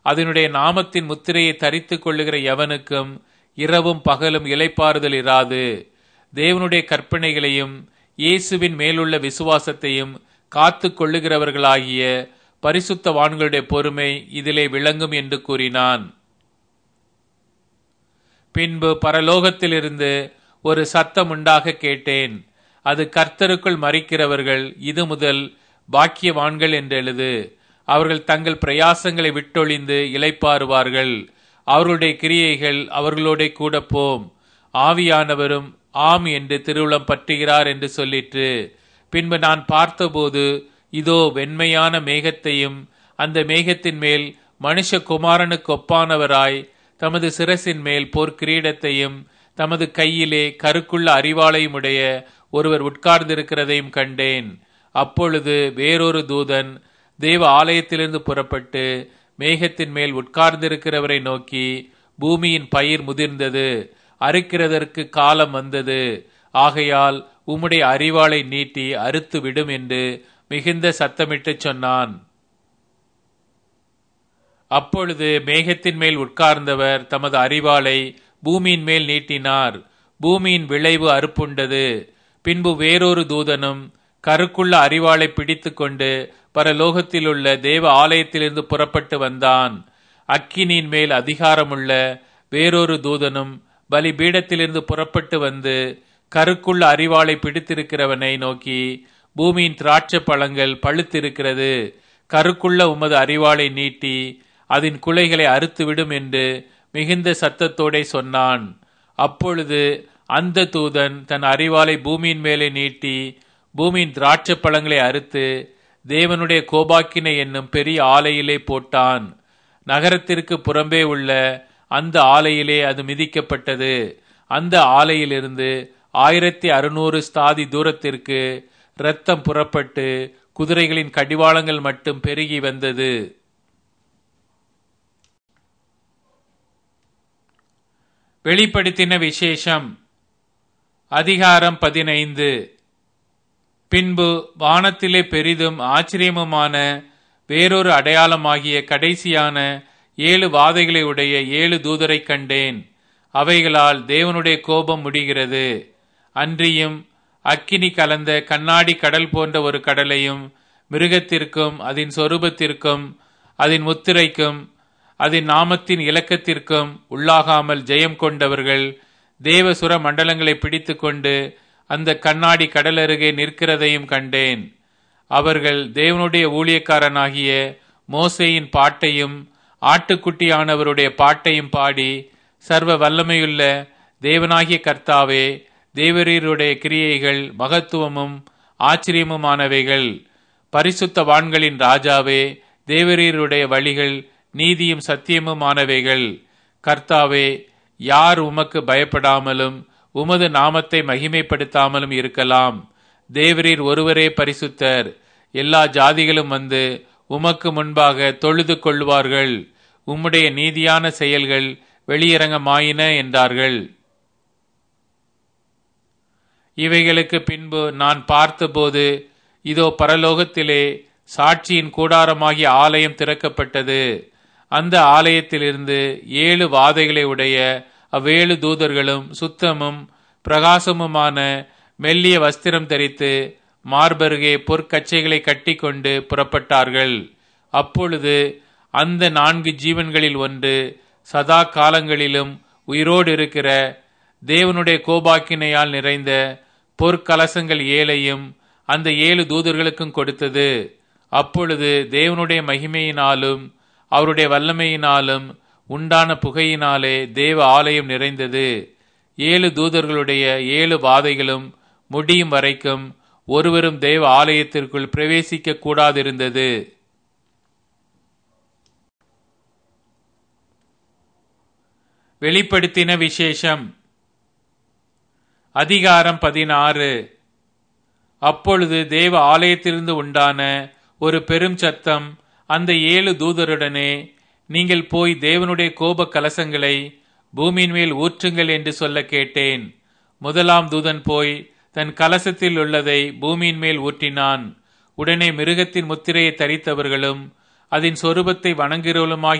அதனுடைய நாமத்தின் முத்திரையை தரித்துக் கொள்ளுகிற எவனுக்கும் இரவும் பகலும் இலைப்பாறுதல் இராது தேவனுடைய கற்பனைகளையும் இயேசுவின் மேலுள்ள விசுவாசத்தையும் காத்து கொள்ளுகிறவர்களாகிய பரிசுத்தவான்களுடைய பொறுமை இதிலே விளங்கும் என்று கூறினான் பின்பு பரலோகத்திலிருந்து ஒரு சத்தம் உண்டாக கேட்டேன் அது கர்த்தருக்குள் மறிக்கிறவர்கள் இது முதல் பாக்கியவான்கள் என்றெழுது அவர்கள் தங்கள் பிரயாசங்களை விட்டொழிந்து இலைப்பாறுவார்கள் அவர்களுடைய கிரியைகள் அவர்களோட கூட போம் ஆவியானவரும் ஆம் என்று திருவுளம் பற்றுகிறார் என்று சொல்லிற்று பின்பு நான் பார்த்தபோது இதோ வெண்மையான மேகத்தையும் அந்த மேகத்தின் மேல் மனுஷகுமாரனுக்கு ஒப்பானவராய் தமது சிரசின் மேல் போர்க்கிரீடத்தையும் தமது கையிலே கருக்குள்ள அறிவாளையும் உடைய ஒருவர் உட்கார்ந்திருக்கிறதையும் கண்டேன் அப்பொழுது வேறொரு தூதன் தேவ ஆலயத்திலிருந்து புறப்பட்டு மேகத்தின் மேல் உட்கார்ந்திருக்கிறவரை நோக்கி பூமியின் பயிர் முதிர்ந்தது அறுக்கிறதற்கு காலம் வந்தது ஆகையால் உம்முடைய அறிவாளை நீட்டி அறுத்து விடும் என்று மிகுந்த சத்தமிட்டு சொன்னான் அப்பொழுது மேகத்தின் மேல் உட்கார்ந்தவர் தமது அறிவாளை பூமியின் மேல் நீட்டினார் பூமியின் விளைவு அறுப்புண்டது பின்பு வேறொரு தூதனும் கருக்குள்ள அறிவாளை பிடித்து கொண்டு பரலோகத்திலுள்ள தேவ ஆலயத்திலிருந்து புறப்பட்டு வந்தான் அக்கினியின் மேல் அதிகாரமுள்ள வேறொரு தூதனும் பலி பீடத்திலிருந்து புறப்பட்டு வந்து கருக்குள்ள அறிவாளை பிடித்திருக்கிறவனை நோக்கி பூமியின் திராட்சை பழங்கள் பழுத்திருக்கிறது கருக்குள்ள உமது அறிவாளை நீட்டி அதன் குலைகளை அறுத்துவிடும் என்று மிகுந்த சத்தத்தோடே சொன்னான் அப்பொழுது அந்த தூதன் தன் அறிவாலை பூமியின் மேலே நீட்டி பூமியின் திராட்சை பழங்களை அறுத்து தேவனுடைய கோபாக்கினை என்னும் பெரிய ஆலையிலே போட்டான் நகரத்திற்கு புறம்பே உள்ள அந்த ஆலையிலே அது மிதிக்கப்பட்டது அந்த ஆலையிலிருந்து ஆயிரத்தி அறுநூறு ஸ்தாதி தூரத்திற்கு இரத்தம் புறப்பட்டு குதிரைகளின் கடிவாளங்கள் மட்டும் பெருகி வந்தது வெளிப்படுத்தின விசேஷம் அதிகாரம் பதினைந்து பின்பு வானத்திலே பெரிதும் ஆச்சரியமுமான வேறொரு அடையாளமாகிய கடைசியான ஏழு வாதைகளை உடைய ஏழு தூதரை கண்டேன் அவைகளால் தேவனுடைய கோபம் முடிகிறது அன்றியும் அக்கினி கலந்த கண்ணாடி கடல் போன்ற ஒரு கடலையும் மிருகத்திற்கும் அதன் சொரூபத்திற்கும் அதன் முத்திரைக்கும் அதன் நாமத்தின் இலக்கத்திற்கும் உள்ளாகாமல் ஜெயம் கொண்டவர்கள் தேவசுர மண்டலங்களை பிடித்து கொண்டு அந்த கண்ணாடி கடல் அருகே நிற்கிறதையும் கண்டேன் அவர்கள் தேவனுடைய ஊழியக்காரனாகிய மோசேயின் பாட்டையும் ஆட்டுக்குட்டியானவருடைய பாட்டையும் பாடி சர்வ வல்லமையுள்ள தேவனாகிய கர்த்தாவே தேவரீருடைய கிரியைகள் மகத்துவமும் ஆச்சரியமுமானவைகள் பரிசுத்த வான்களின் ராஜாவே தேவரீருடைய வழிகள் நீதியும் சத்தியமுமானவைகள் கர்த்தாவே யார் உமக்கு பயப்படாமலும் உமது நாமத்தை மகிமைப்படுத்தாமலும் இருக்கலாம் தேவரீர் ஒருவரே பரிசுத்தர் எல்லா ஜாதிகளும் வந்து உமக்கு முன்பாக தொழுது கொள்வார்கள் உம்முடைய நீதியான செயல்கள் வெளியரங்கமாயின என்றார்கள் இவைகளுக்கு பின்பு நான் பார்த்தபோது இதோ பரலோகத்திலே சாட்சியின் கூடாரமாகிய ஆலயம் திறக்கப்பட்டது அந்த ஆலயத்திலிருந்து ஏழு வாதைகளை உடைய அவ்வேழு தூதர்களும் சுத்தமும் பிரகாசமுமான மெல்லிய வஸ்திரம் தரித்து மார்பருகே பொற்கச்சைகளை கட்டிக்கொண்டு புறப்பட்டார்கள் அப்பொழுது அந்த நான்கு ஜீவன்களில் ஒன்று சதா காலங்களிலும் உயிரோடு இருக்கிற தேவனுடைய கோபாக்கினையால் நிறைந்த பொற்கலசங்கள் ஏழையும் அந்த ஏழு தூதர்களுக்கும் கொடுத்தது அப்பொழுது தேவனுடைய மகிமையினாலும் அவருடைய வல்லமையினாலும் உண்டான புகையினாலே தேவ ஆலயம் நிறைந்தது ஏழு தூதர்களுடைய ஏழு வாதைகளும் முடியும் வரைக்கும் ஒருவரும் தேவ ஆலயத்திற்குள் பிரவேசிக்க கூடாதிருந்தது வெளிப்படுத்தின விசேஷம் அதிகாரம் பதினாறு அப்பொழுது தேவ ஆலயத்திலிருந்து உண்டான ஒரு பெரும் சத்தம் அந்த ஏழு தூதருடனே நீங்கள் போய் தேவனுடைய கோப கலசங்களை பூமியின் மேல் ஊற்றுங்கள் என்று சொல்ல கேட்டேன் முதலாம் தூதன் போய் தன் கலசத்தில் உள்ளதை பூமியின் மேல் ஊற்றினான் உடனே மிருகத்தின் முத்திரையை தரித்தவர்களும் அதன் சொரூபத்தை வணங்குகிறவளுமாய்